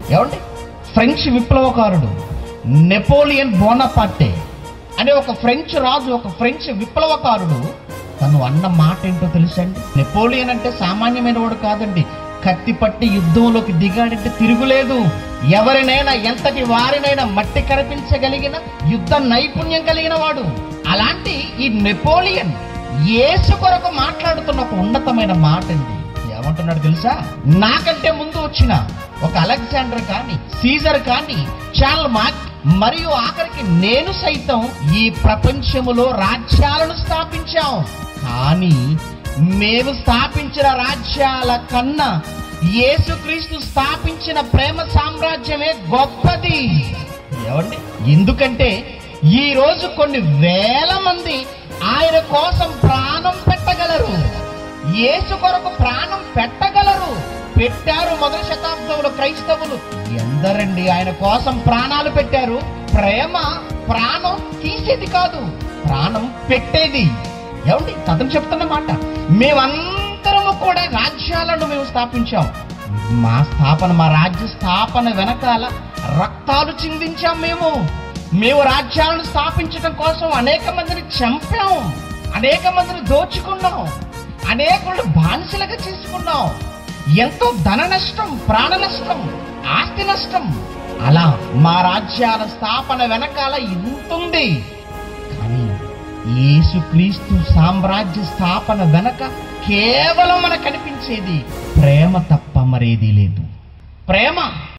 ఏమండి French విప్లవకారుడు Napoleon బోనపార్టే అనే ఒక ఫ్రెంచ్ రాజు ఒక ఫ్రెంచ్ విప్లవకారుడు తను అన్న మాట ఏంటో తెలుసండి నెపోలియన్ అంటే సామాన్యమైన వాడు కాదండి కత్తి పట్టి యుద్ధంలోకి దిగాడంటే తిరుగులేదు ఎవరినైనా ఎంతటి వారినైనా మట్టి కనిపించగలిగిన యుద్ధ నైపుణ్యం కలిగిన వాడు అలాంటి ఈ నెపోలియన్ యేసు కొరకు మాట్లాడుతున్న ఒక ఉన్నతమైన మాట అండి ఏమంటున్నాడు తెలుసా నాకంటే ముందు వచ్చిన ఒక అలెగ్జాండర్ కానీ సీజర్ కానీ చార్ల్ మార్క్ మరియు ఆఖరికి నేను సైతం ఈ ప్రపంచములో రాజ్యాలను స్థాపించాం కానీ మేము స్థాపించిన రాజ్యాల కన్నా యేసుక్రీస్తు స్థాపించిన ప్రేమ సామ్రాజ్యమే గొప్పది ఏమండి ఎందుకంటే ఈ రోజు కొన్ని వేల మంది ఆయన కోసం ప్రాణం పెట్టగలరు యేసు కొరకు ప్రాణం పెట్టగలరు పెట్టారు మొదటి శతాబ్దంలో క్రైస్తవులు ఎందరండి ఆయన కోసం ప్రాణాలు పెట్టారు ప్రేమ ప్రాణం తీసేది కాదు ప్రాణం పెట్టేది ఏమండి అతను చెప్తున్న మాట మేమందరము కూడా రాజ్యాలను మేము స్థాపించాం మా స్థాపన మా రాజ్య స్థాపన వెనకాల రక్తాలు చిందించాం మేము మేము రాజ్యాలను స్థాపించడం కోసం అనేక మందిని చంపాం అనేక మందిని దోచుకున్నాం అనేకులను బానిసలుగా చేసుకున్నాం ఎంతో ధన నష్టం ప్రాణ నష్టం ఆస్తి నష్టం అలా మా రాజ్యాల స్థాపన వెనకాల ఇంతుంది కానీ యేసుక్రీస్తు సామ్రాజ్య స్థాపన వెనక కేవలం మనకు కనిపించేది ప్రేమ తప్ప మరేదీ లేదు ప్రేమ